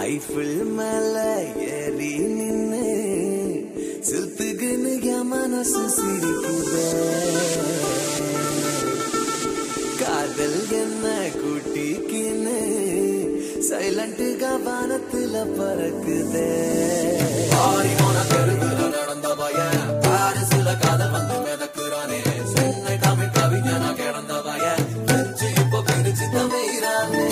Eiffel மேல ஏறி நின்னு சில்த்துக்குன்னு என் மனசு சிரிக்குதே காதல் என்ன கூட்டிக்கின்னு சைலண்ட்டுగా வானத்துல பறக்குதே ஆரி போன தெருவுல நடந்த பையன் பாரிசுல காதல் வந்து மிதக்குறானே சென்னை தமிழ் கவிஞனா கிடந்த பையன் பிரிச்சு இப்போ பிரிச்சு தமையிறானே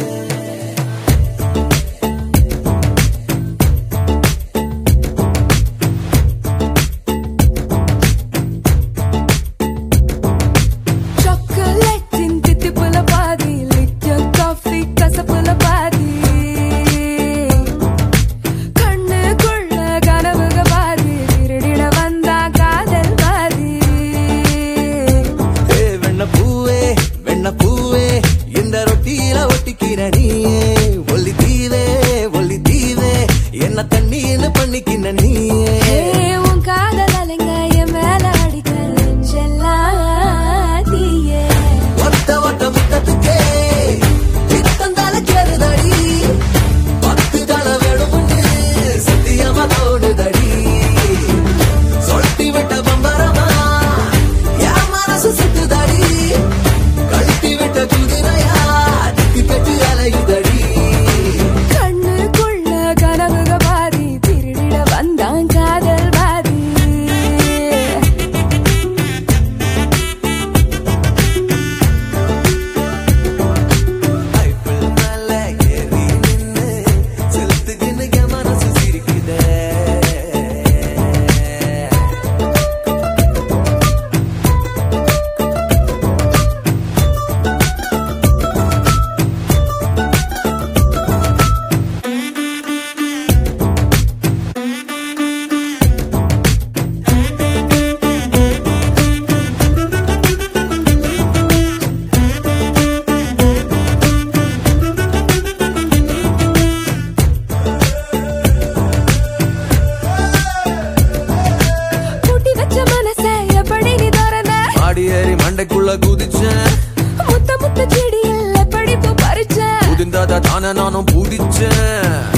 சாக்லேட்டின் தித்திப்புல பாதி லிக்கர் காஃபி கசப்புல பாதி கண்ணுக்குள்ள கனவுக பாதி திருடிட வந்தா காதல் பாதி ஏ வெண்ண பூவே வெண்ண பூவே இந்த ரொட்டியில ஒட்டிக்கிற நீயே ஒல்லி தீவே ஒல்லி தீவே என்ன தண்ணின்னு பண்ணிக்கின நீயே ஏ, உன் காதல் அலைங்க என் மேல அடிக்க செல்லாதியே ஒத்த ஒத்த முத்தத்துக்கே பித்தந்தால கேறுதடி பத்து தலை வேணும்னு சத்தியமா தோணுதடி சொட்டி விட்ட பம்பரமா என் மனசு சுத்துதடி கழட்டி விட்ட குதிரையா திக்கு கட்டி அலையுதடி கண்ணுக்குள்ள கனவுக பாதி திருடிட வந்தான் காதல் பாதி ஐபிள் மேல ஏறி நின்னு செலுத்துக்குன்னு என் மனசு சிரிக்குதே பூட்டி வச்ச மனசை எப்படி நீ திறந்த மாடி ஏறி மண்டைக்குள்ள குதிச்சேன் முத்த முத்த செடியில் எப்படி பூ பறிச்ச புதிந்தத தானே நானும் புதிச்சேன்